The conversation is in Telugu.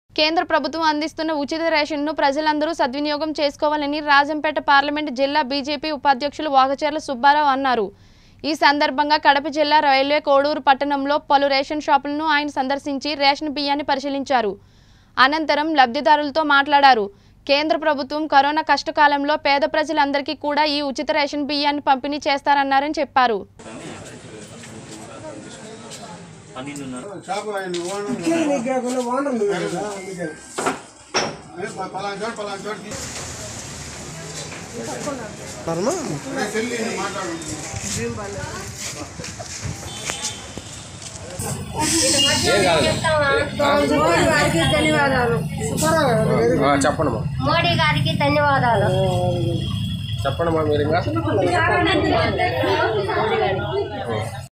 కేంద్ర ప్రభుత్వం అందిస్తున్న ఉచిత రేషన్ను ప్రజలందరూ సద్వినియోగం చేసుకోవాలని రాజంపేట పార్లమెంట్ జిల్లా బీజేపీ ఉపాధ్యక్షులు వాగచర్ల సుబ్బారావు అన్నారు ఈ సందర్భంగా కడప జిల్లా రైల్వే కోడూరు పట్టణంలో పలు రేషన్ షాపులను ఆయన సందర్శించి రేషన్ బియ్యాన్ని పరిశీలించారు అనంతరం లబ్ధిదారులతో మాట్లాడారు కేంద్ర ప్రభుత్వం కరోనా కష్టకాలంలో పేద ప్రజలందరికీ కూడా ఈ ఉచిత రేషన్ బియ్యాన్ని పంపిణీ చేస్తారన్నారని చెప్పారు షాపు ఆయన ఓనర్ నీకు కాకుండా ఓనర్ నువ్వే కదా అందుకే అదే ప- పలానా చోట పలానా చోట తీ- పరమా అదే చెల్లి నేను మాట్లాడు మోడీ గారికి ధన్యవాదాలు చెప్పండి మా మోడీ గారికి ధన్యవాదాలు చెప్పండి మా మీరు ఇంకా మోడీ గారికి